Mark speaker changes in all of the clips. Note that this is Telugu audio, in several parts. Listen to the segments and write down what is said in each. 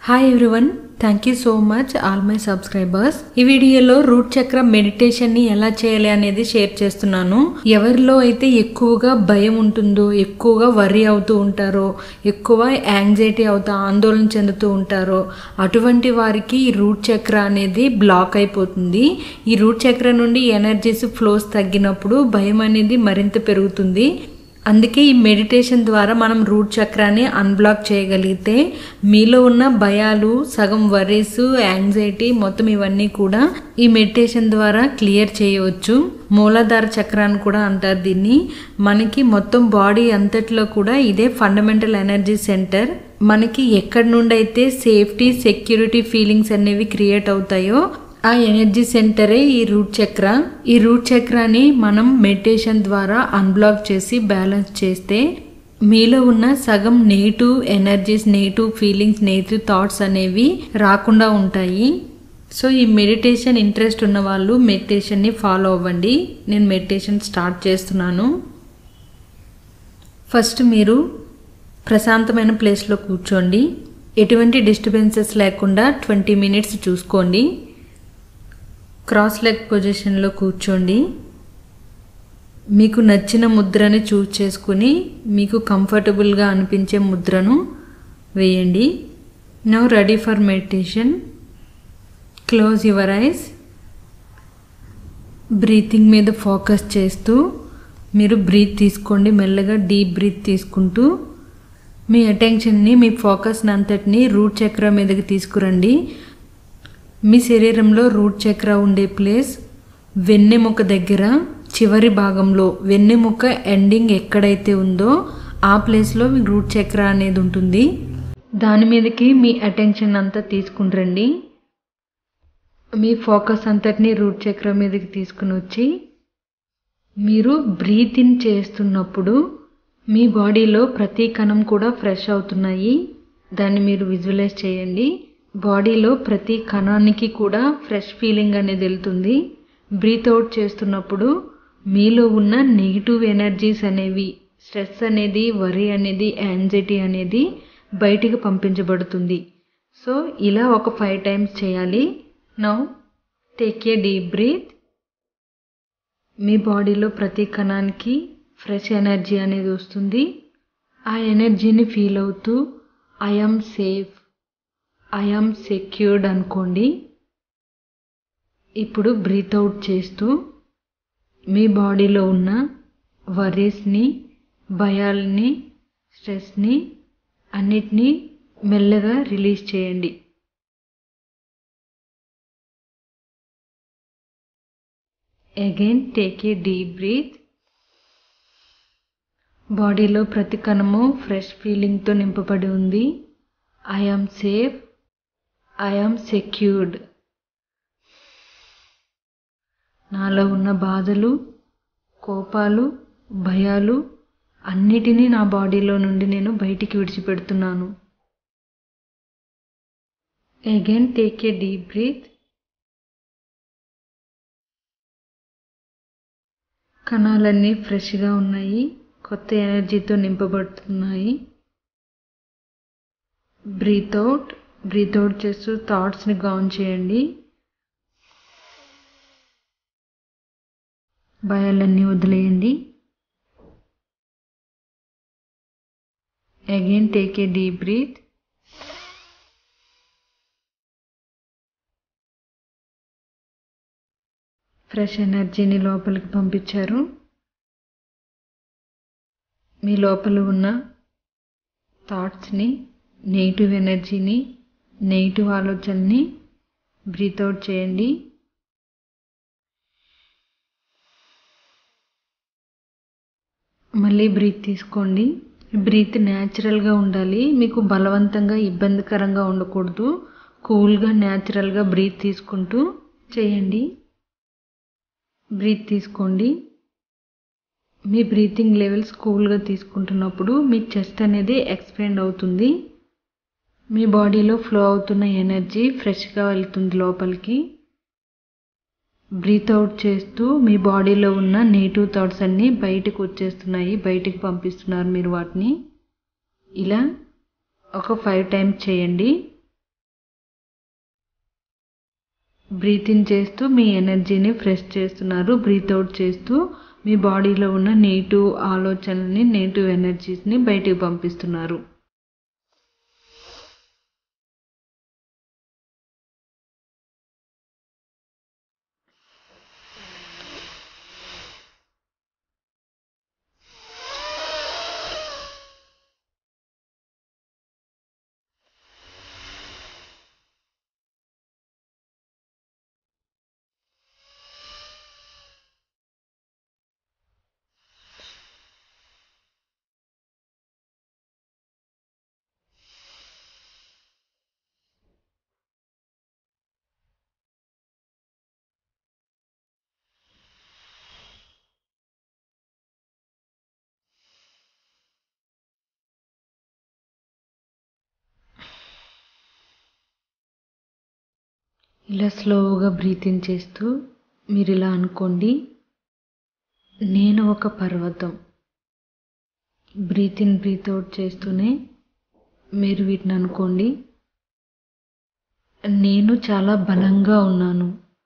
Speaker 1: hi everyone thank you so much all my subscribers ఈ వీడియోలో రూట్ చక్ర మెడిటేషన్ ని ఎలా చేయాలి అనేది షేర్ చేస్తున్నాను ఎవరిలో అయితే ఎక్కువగా భయం ఉంటుందో ఎక్కువగా వర్రీ అవుతూ ఉంటారో ఎక్కువ యాంగ్జైటీ అవుతా ఆందోళన చెందుతూ ఉంటారో అటువంటి వారికి ఈ రూట్ చక్ర అనేది బ్లాక్ అయిపోతుంది ఈ రూట్ చక్ర నుండి ఎనర్జీస్ ఫ్లోస్ తగ్గినప్పుడు భయం అనేది మరింత పెరుగుతుంది అందుకే ఈ మెడిటేషన్ ద్వారా మనం రూట్ చక్రాన్ని అన్బ్లాక్ చేయగలిగితే మీలో ఉన్న భయాలు సగం వరీస్ యాంగ్జైటీ మొత్తం ఇవన్నీ కూడా ఈ మెడిటేషన్ ద్వారా క్లియర్ చేయవచ్చు మూలాధార చక్రాన్ని కూడా అంటారు దీన్ని మనకి మొత్తం బాడీ అంతట్లో కూడా ఇదే ఫండమెంటల్ ఎనర్జీ సెంటర్ మనకి ఎక్కడి నుండి అయితే సేఫ్టీ సెక్యూరిటీ ఫీలింగ్స్ అనేవి క్రియేట్ అవుతాయో ఆ ఎనర్జీ సెంటరే ఈ రూట్ చక్ర ఈ రూట్ చక్రాన్ని మనం మెడిటేషన్ ద్వారా అన్బ్లాక్ చేసి బ్యాలెన్స్ చేస్తే మీలో ఉన్న సగం negative energies negative feelings negative thoughts అనేవి రాకుండా ఉంటాయి సో ఈ మెడిటేషన్ ఇంట్రెస్ట్ ఉన్న వాళ్ళు మెడిటేషన్ని ఫాలో అవ్వండి నేను మెడిటేషన్ స్టార్ట్ చేస్తున్నాను ఫస్ట్ మీరు ప్రశాంతమైన ప్లేస్లో కూర్చోండి ఎటువంటి డిస్టర్బెన్సెస్ లేకుండా ట్వంటీ మినిట్స్ చూసుకోండి క్రాస్ లెగ్ పొజిషన్లో కూర్చోండి మీకు నచ్చిన ముద్రని చూజ్ చేసుకుని మీకు కంఫర్టబుల్గా అనిపించే ముద్రను వేయండి now ready for meditation close your eyes breathing మీద ఫోకస్ చేస్తూ మీరు బ్రీత్ తీసుకోండి మెల్లగా డీప్ బ్రీత్ తీసుకుంటూ మీ అటెన్షన్ని మీ ఫోకస్ని అంతటిని రూట్ చక్ర మీదకి తీసుకురండి మీ శరీరంలో రూట్ చక్ర ఉండే ప్లేస్ వెన్నెముక దగ్గర చివరి భాగంలో వెన్నెముక ఎండింగ్ ఎక్కడైతే ఉందో ఆ ప్లేస్లో మీ రూట్ చక్ర అనేది ఉంటుంది దాని మీదకి మీ అటెన్షన్ అంతా తీసుకుని మీ ఫోకస్ అంతటిని రూట్ చక్ర మీదకి తీసుకుని వచ్చి మీరు బ్రీత్ ఇన్ చేస్తున్నప్పుడు మీ బాడీలో ప్రతి కణం కూడా ఫ్రెష్ అవుతున్నాయి దాన్ని మీరు విజువలైజ్ చేయండి బాడీలో ప్రతి కణానికి కూడా ఫ్రెష్ ఫీలింగ్ అనేది వెళ్తుంది బ్రీత్ అవుట్ చేస్తున్నప్పుడు మీలో ఉన్న నెగిటివ్ ఎనర్జీస్ అనేవి స్ట్రెస్ అనేది వరి అనేది యాంగ్జైటీ అనేది బయటికి పంపించబడుతుంది సో ఇలా ఒక ఫైవ్ టైమ్స్ చేయాలి now take a deep breath మీ బాడీలో ప్రతి కణానికి ఫ్రెష్ ఎనర్జీ అనేది వస్తుంది ఆ ఎనర్జీని ఫీల్ అవుతూ ఐఎమ్ సేఫ్ ఐఆమ్ సెక్యూర్డ్ అనుకోండి ఇప్పుడు బ్రీత్ అవుట్ చేస్తూ మీ బాడీలో ఉన్న వరీస్ని భయాల్ని స్ట్రెస్ని అన్నిటినీ మెల్లగా రిలీజ్ చేయండి again take a deep breath బాడీలో ప్రతి కణము ఫ్రెష్ ఫీలింగ్తో నింపబడి ఉంది I am safe I am secured నాలో ఉన్న బాధలు కోపాలు భయాలు అన్నిటినీ నా బాడీలో నుండి నేను బయటికి విడిచిపెడుతున్నాను again take a deep breath కణాలన్నీ ఫ్రెష్గా ఉన్నాయి కొత్త ఎనర్జీతో నింపబడుతున్నాయి బ్రీత్ అవుట్ బ్రీత్ అవుట్ చేస్తూ థాట్స్ని గౌన్ చేయండి భయాలన్నీ వదిలేయండి again take a deep breath fresh ఎనర్జీని లోపలికి పంపించారు మీ లోపల ఉన్న థాట్స్ని నెగిటివ్ ఎనర్జీని నెగిటివ్ ఆలోచనని బ్రీత్ అవుట్ చేయండి మళ్ళీ బ్రీత్ తీసుకోండి బ్రీత్ న్యాచురల్గా ఉండాలి మీకు బలవంతంగా ఇబ్బందికరంగా ఉండకూడదు కూల్గా న్యాచురల్గా బ్రీత్ తీసుకుంటూ చేయండి బ్రీత్ తీసుకోండి మీ బ్రీతింగ్ లెవెల్స్ కూల్గా తీసుకుంటున్నప్పుడు మీ చెస్ట్ అనేది ఎక్స్పాండ్ అవుతుంది మీ బాడీలో ఫ్లో అవుతున్న ఎనర్జీ ఫ్రెష్గా వెళ్తుంది లోపలికి బ్రీత్ అవుట్ చేస్తూ మీ బాడీలో ఉన్న నెగిటివ్ థాట్స్ అన్నీ బయటకు వచ్చేస్తున్నాయి బయటికి పంపిస్తున్నారు మీరు వాటిని ఇలా ఒక ఫైవ్ టైమ్స్ చేయండి బ్రీత్ ఇన్ చేస్తూ మీ ఎనర్జీని ఫ్రెష్ చేస్తున్నారు బ్రీత్ అవుట్ చేస్తూ మీ బాడీలో ఉన్న నెగిటివ్ ఆలోచనల్ని నెగిటివ్ ఎనర్జీస్ని బయటికి పంపిస్తున్నారు ఇలా స్లోగా బ్రీత్ ఇన్ చేస్తూ మీరు ఇలా అనుకోండి నేను ఒక పర్వతం బ్రీత్ ఇన్ బ్రీత్ అవుట్ చేస్తూనే మీరు వీటిని అనుకోండి నేను చాలా బలంగా ఉన్నాను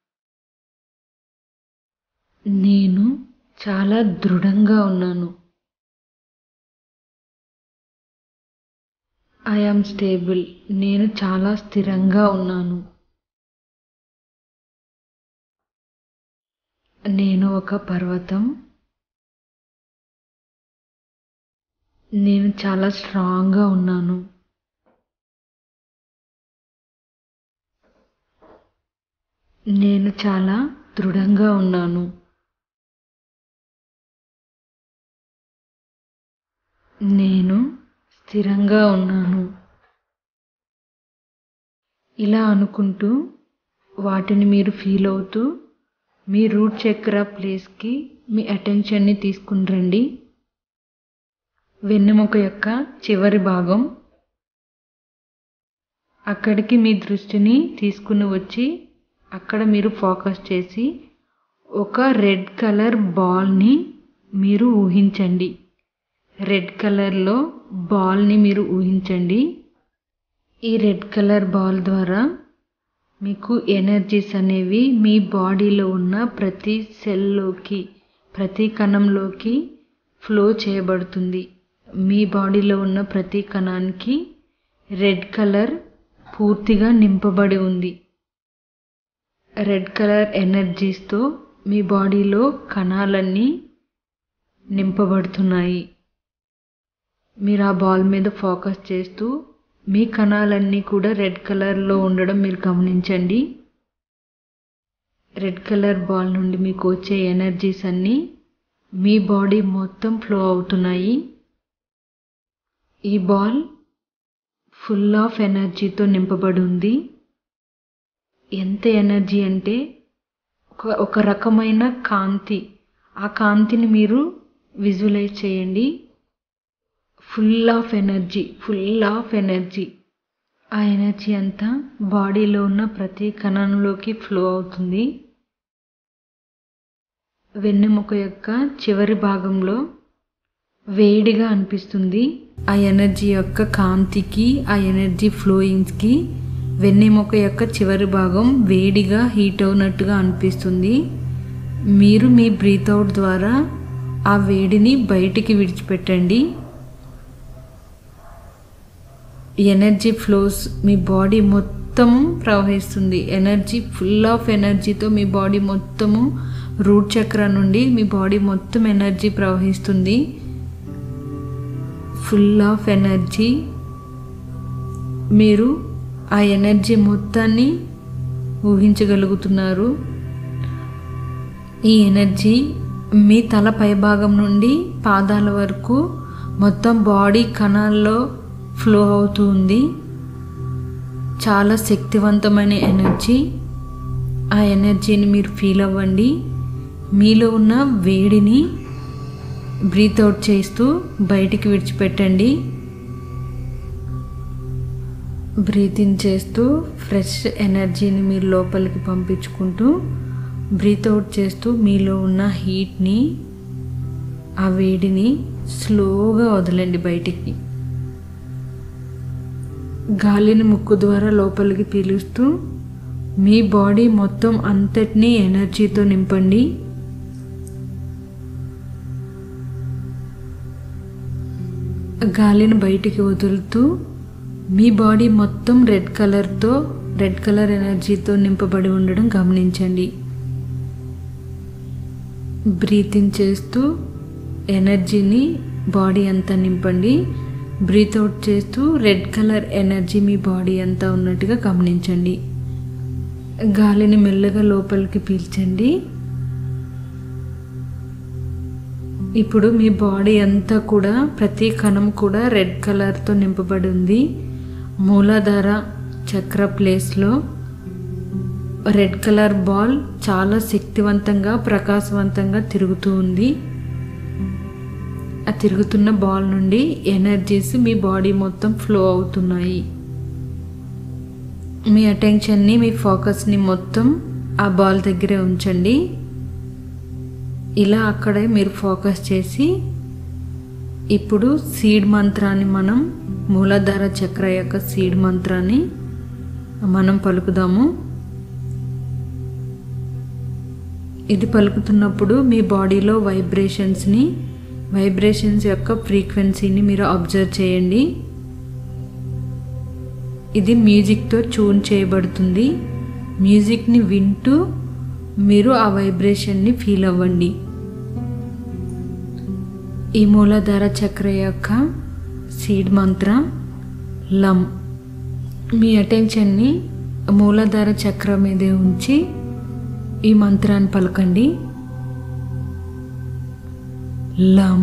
Speaker 1: నేను చాలా దృఢంగా ఉన్నాను ఐ ఆమ్ స్టేబుల్ నేను చాలా స్థిరంగా ఉన్నాను నేను ఒక పర్వతం నేను చాలా స్ట్రాంగ్గా ఉన్నాను నేను చాలా దృఢంగా ఉన్నాను నేను స్థిరంగా ఉన్నాను ఇలా అనుకుంటూ వాటిని మీరు ఫీల్ అవుతూ మీ రూట్ చక్ర ప్లేస్కి మీ అటెన్షన్ని తీసుకుని రండి వెన్నెముక యొక్క చివరి భాగం అక్కడికి మీ దృష్టిని తీసుకుని వచ్చి అక్కడ మీరు ఫోకస్ చేసి ఒక రెడ్ కలర్ బాల్ని మీరు ఊహించండి రెడ్ కలర్లో బాల్ని మీరు ఊహించండి ఈ రెడ్ కలర్ బాల్ ద్వారా మీకు ఎనర్జీస్ అనేవి మీ బాడీలో ఉన్న ప్రతి సెల్లోకి ప్రతి కణంలోకి ఫ్లో చేయబడుతుంది మీ బాడీలో ఉన్న ప్రతి కణానికి రెడ్ కలర్ పూర్తిగా నింపబడి ఉంది రెడ్ కలర్ ఎనర్జీస్తో మీ బాడీలో కణాలన్నీ నింపబడుతున్నాయి మీరు ఆ బాల్ మీద ఫోకస్ చేస్తూ మీ కణాలన్నీ కూడా రెడ్ కలర్లో ఉండడం మీరు గమనించండి రెడ్ కలర్ బాల్ నుండి మీకు వచ్చే ఎనర్జీస్ అన్నీ మీ బాడీ మొత్తం ఫ్లో అవుతున్నాయి ఈ బాల్ ఫుల్ ఆఫ్ ఎనర్జీతో నింపబడి ఉంది ఎంత ఎనర్జీ అంటే ఒక ఒక రకమైన కాంతి ఆ కాంతిని మీరు విజువలైజ్ చేయండి full of energy full of energy ఆ ఎనర్జీ అంతా బాడీలో ఉన్న ప్రతి కణంలోకి ఫ్లో అవుతుంది వెన్నెముక యొక్క చివరి భాగంలో వేడిగా అనిపిస్తుంది ఆ ఎనర్జీ యొక్క కాంతికి ఆ ఎనర్జీ ఫ్లోయింగ్స్కి వెన్నెముక యొక్క చివరి భాగం వేడిగా హీట్ అవునట్టుగా అనిపిస్తుంది మీరు మీ బ్రీత్ అవుట్ ద్వారా ఆ వేడిని బయటికి విడిచిపెట్టండి ఎనర్జీ ఫ్లోస్ మీ బాడీ మొత్తము ప్రవహిస్తుంది ఎనర్జీ ఫుల్ ఆఫ్ ఎనర్జీతో మీ బాడీ మొత్తము రూట్ చక్ర నుండి మీ బాడీ మొత్తం ఎనర్జీ ప్రవహిస్తుంది ఫుల్ ఆఫ్ ఎనర్జీ మీరు ఆ ఎనర్జీ మొత్తాన్ని ఊహించగలుగుతున్నారు ఈ ఎనర్జీ మీ తల పైభాగం నుండి పాదాల వరకు మొత్తం బాడీ కణాల్లో ఫ్లో అవుతూ ఉంది చాలా శక్తివంతమైన ఎనర్జీ ఆ ఎనర్జీని మీరు ఫీల్ అవ్వండి మీలో ఉన్న వేడిని బ్రీత్ అవుట్ చేస్తూ బయటికి విడిచిపెట్టండి బ్రీత్ ఇన్ చేస్తూ ఫ్రెష్ ఎనర్జీని మీరు లోపలికి పంపించుకుంటూ బ్రీత్ అవుట్ చేస్తూ మీలో ఉన్న హీట్ని ఆ వేడిని స్లోగా వదలండి బయటికి గాలిని ముక్కు ద్వారా లోపలికి పీలుస్తూ మీ బాడీ మొత్తం అంతటినీ ఎనర్జీతో నింపండి గాలిని బయటికి వదులుతూ మీ బాడీ మొత్తం రెడ్ కలర్తో రెడ్ కలర్ ఎనర్జీతో నింపబడి ఉండడం గమనించండి బ్రీతింగ్ చేస్తూ ఎనర్జీని బాడీ అంతా నింపండి బ్రీత్ అవుట్ చేస్తూ రెడ్ కలర్ ఎనర్జీ మీ బాడీ అంతా ఉన్నట్టుగా గమనించండి గాలిని మెల్లగా లోపలికి పీల్చండి ఇప్పుడు మీ బాడీ అంతా కూడా ప్రతి కణం కూడా రెడ్ కలర్తో నింపబడి ఉంది మూలాధార చక్ర ప్లేస్లో రెడ్ కలర్ బాల్ చాలా శక్తివంతంగా ప్రకాశవంతంగా తిరుగుతూ ఉంది ఆ తిరుగుతున్న బాల్ నుండి ఎనర్జీస్ మీ బాడీ మొత్తం ఫ్లో అవుతున్నాయి మీ అటెన్షన్ని మీ ఫోకస్ని మొత్తం ఆ బాల్ దగ్గరే ఉంచండి ఇలా అక్కడే మీరు ఫోకస్ చేసి ఇప్పుడు సీడ్ మంత్రాన్ని మనం మూలాధార చక్ర యొక్క సీడ్ మంత్రాన్ని మనం పలుకుదాము ఇది పలుకుతున్నప్పుడు మీ బాడీలో వైబ్రేషన్స్ని వైబ్రేషన్స్ యొక్క ఫ్రీక్వెన్సీని మీరు అబ్జర్వ్ చేయండి ఇది మ్యూజిక్తో ట్యూన్ చేయబడుతుంది మ్యూజిక్ని వింటూ మీరు ఆ వైబ్రేషన్ని ఫీల్ అవ్వండి ఈ మూలాధార చక్ర యొక్క సీడ్ మంత్ర లం మీ అటెన్షన్ని మూలాధార చక్ర మీదే ఉంచి ఈ మంత్రాన్ని పలకండి లం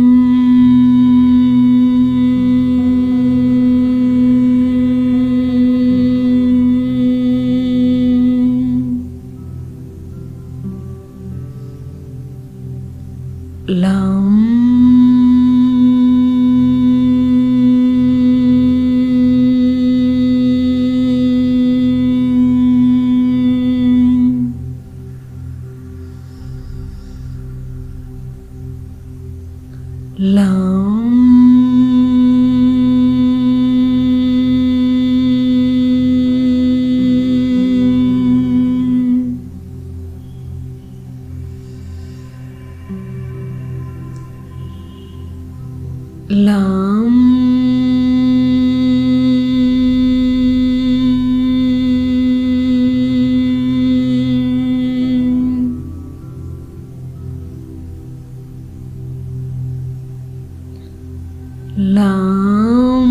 Speaker 1: లం లం lam lam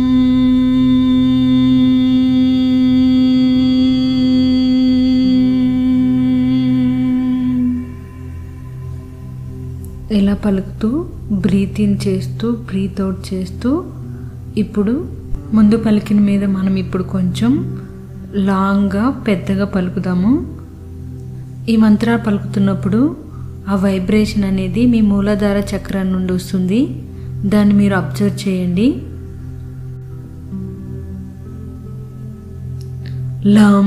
Speaker 1: ఇలా పలుకుతూ బ్రీత్ ఇన్ చేస్తూ బ్రీత్ అవుట్ చేస్తూ ఇప్పుడు ముందు పలికిన మీద మనం ఇప్పుడు కొంచెం లాంగ్గా పెద్దగా పలుకుదాము ఈ మంత్రాలు పలుకుతున్నప్పుడు ఆ వైబ్రేషన్ అనేది మీ మూలాధార చక్రం నుండి వస్తుంది దాన్ని మీరు అబ్జర్వ్ చేయండి లం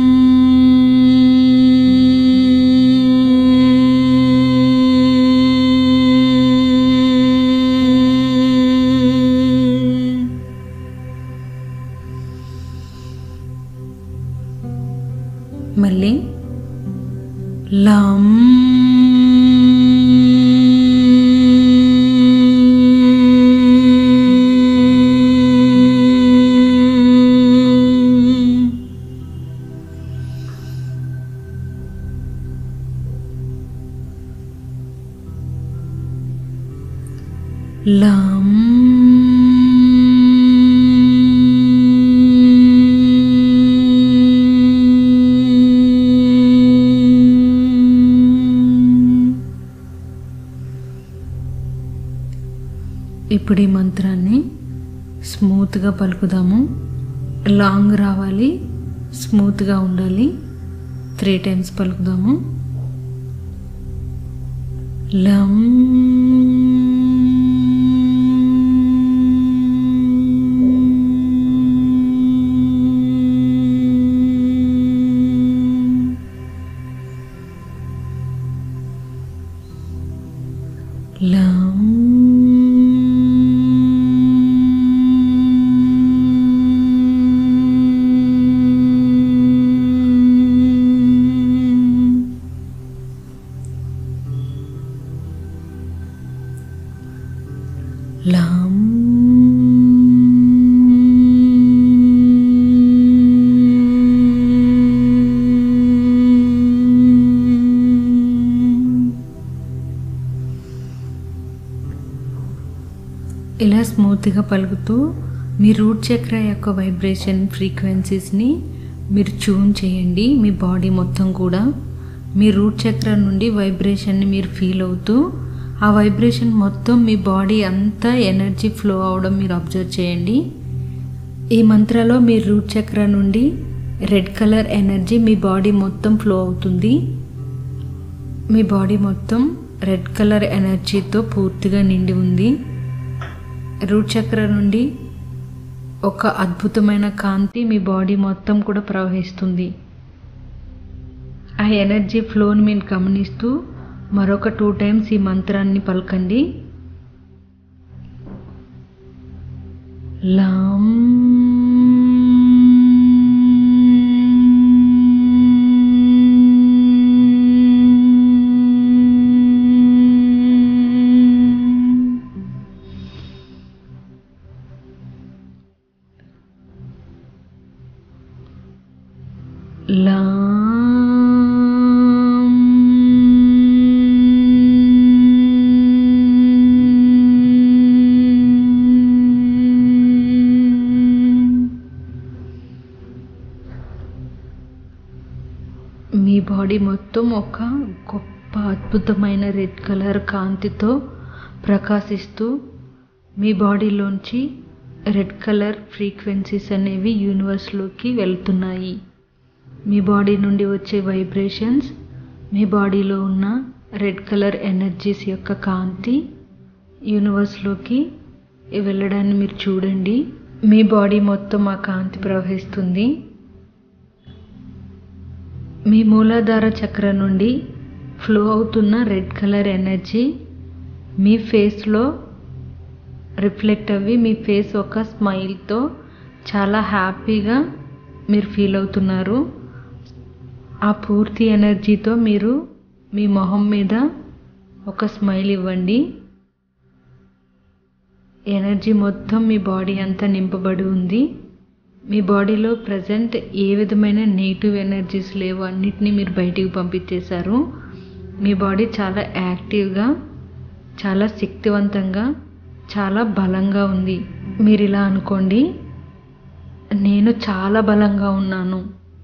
Speaker 1: మళ్ళీ లం లం ఇప్పుడు ఈ మంత్రాన్ని స్మూత్గా పలుకుదాము లాంగ్ రావాలి స్మూత్గా ఉండాలి త్రీ టైమ్స్ పలుకుదాము లం లం ఇలా స్మూత్గా పలుకుతూ మీ రూట్ చక్ర యొక్క వైబ్రేషన్ ఫ్రీక్వెన్సీస్ని మీరు ట్యూన్ చేయండి మీ బాడీ మొత్తం కూడా మీ రూట్ చక్ర నుండి వైబ్రేషన్ని మీరు ఫీల్ అవుతూ ఆ వైబ్రేషన్ మొత్తం మీ బాడీ అంతా ఎనర్జీ ఫ్లో అవడం మీరు అబ్జర్వ్ చేయండి ఈ మంత్రలో మీ రూట్ చక్ర నుండి రెడ్ కలర్ ఎనర్జీ మీ బాడీ మొత్తం ఫ్లో అవుతుంది మీ బాడీ మొత్తం రెడ్ కలర్ ఎనర్జీతో పూర్తిగా నిండి ఉంది రూట్ చక్ర నుండి ఒక అద్భుతమైన కాంతి మీ బాడీ మొత్తం కూడా ప్రవహిస్తుంది ఆ ఎనర్జీ ఫ్లోని మీరు గమనిస్తూ మరొక టూ టైమ్స్ ఈ మంత్రాన్ని పలకండి లాం లాం మీ బాడీ మొత్తం ఒక గొప్ప అద్భుతమైన రెడ్ కలర్ కాంతితో ప్రకాశిస్తూ మీ బాడీలోంచి రెడ్ కలర్ ఫ్రీక్వెన్సీస్ అనేవి యూనివర్స్లోకి వెళ్తున్నాయి మీ బాడీ నుండి వచ్చే వైబ్రేషన్స్ మీ బాడీలో ఉన్న రెడ్ కలర్ ఎనర్జీస్ యొక్క కాంతి యూనివర్స్లోకి వెళ్ళడాన్ని మీరు చూడండి మీ బాడీ మొత్తం ఆ కాంతి ప్రవహిస్తుంది మీ మూలాధార చక్ర నుండి ఫ్లో అవుతున్న రెడ్ కలర్ ఎనర్జీ మీ ఫేస్లో రిఫ్లెక్ట్ అవ్వి మీ ఫేస్ ఒక స్మైల్తో చాలా హ్యాపీగా మీరు ఫీల్ అవుతున్నారు ఆ పూర్తి ఎనర్జీతో మీరు మీ మొహం మీద ఒక స్మైల్ ఇవ్వండి ఎనర్జీ మొత్తం మీ బాడీ అంతా నింపబడి ఉంది మీ బాడీలో ప్రజెంట్ ఏ విధమైన నెగిటివ్ ఎనర్జీస్ లేవు అన్నిటినీ మీరు బయటికి పంపించేశారు మీ బాడీ చాలా యాక్టివ్గా చాలా శక్తివంతంగా చాలా బలంగా ఉంది మీరు ఇలా అనుకోండి నేను చాలా బలంగా ఉన్నాను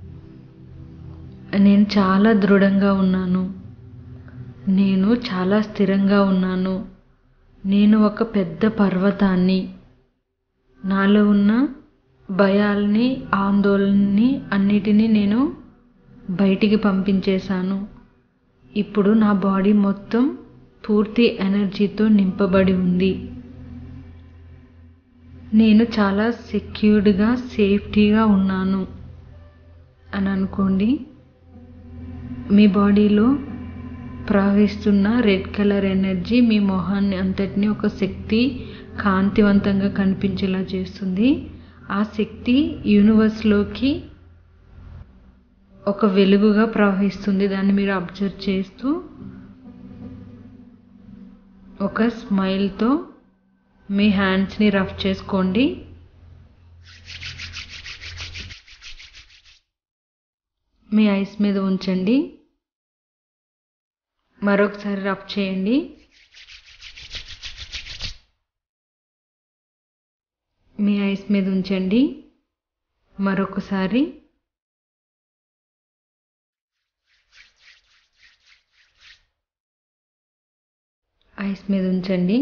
Speaker 1: నేను చాలా దృఢంగా ఉన్నాను నేను చాలా స్థిరంగా ఉన్నాను నేను ఒక పెద్ద పర్వతాన్ని నాలో ఉన్న భయాల్ని ఆందోళనని అన్నిటినీ నేను బయటికి పంపించేశాను ఇప్పుడు నా బాడీ మొత్తం పూర్తి ఎనర్జీతో నింపబడి ఉంది నేను చాలా సెక్యూర్డ్గా సేఫ్టీగా ఉన్నాను అని అనుకోండి మీ బాడీలో ప్రవహిస్తున్న రెడ్ కలర్ ఎనర్జీ మీ మొహాన్ని అంతటినీ ఒక శక్తి కాంతివంతంగా కనిపించేలా చేస్తుంది ఆ శక్తి యూనివర్స్లోకి ఒక వెలుగుగా ప్రవహిస్తుంది దాన్ని మీరు అబ్జర్వ్ చేస్తూ ఒక స్మైల్తో మీ హ్యాండ్స్ని రఫ్ చేసుకోండి మీ ఐస్ మీద ఉంచండి మరొకసారి రఫ్ చేయండి మీ ఐస్ మీద ఉంచండి మరొకసారి ఐస్ మీద ఉంచండి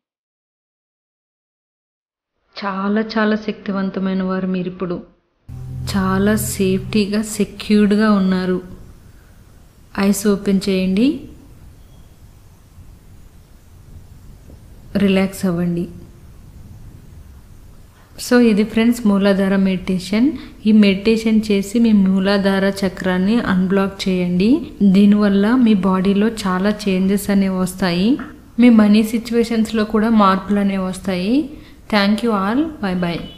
Speaker 1: చాలా చాలా శక్తివంతమైన వారు మీరు ఇప్పుడు చాలా సేఫ్టీగా సెక్యూర్డ్గా ఉన్నారు ఐస్ ఓపెన్ చేయండి రిలాక్స్ అవ్వండి సో ఇది ఫ్రెండ్స్ మూలాధార మెడిటేషన్ ఈ మెడిటేషన్ చేసి మీ మూలాధార చక్రాన్ని అన్బ్లాక్ చేయండి దీనివల్ల మీ బాడీలో చాలా చేంజెస్ అనేవి వస్తాయి మీ మనీ సిచ్యువేషన్స్లో కూడా మార్పులు అనేవి వస్తాయి thank you all bye bye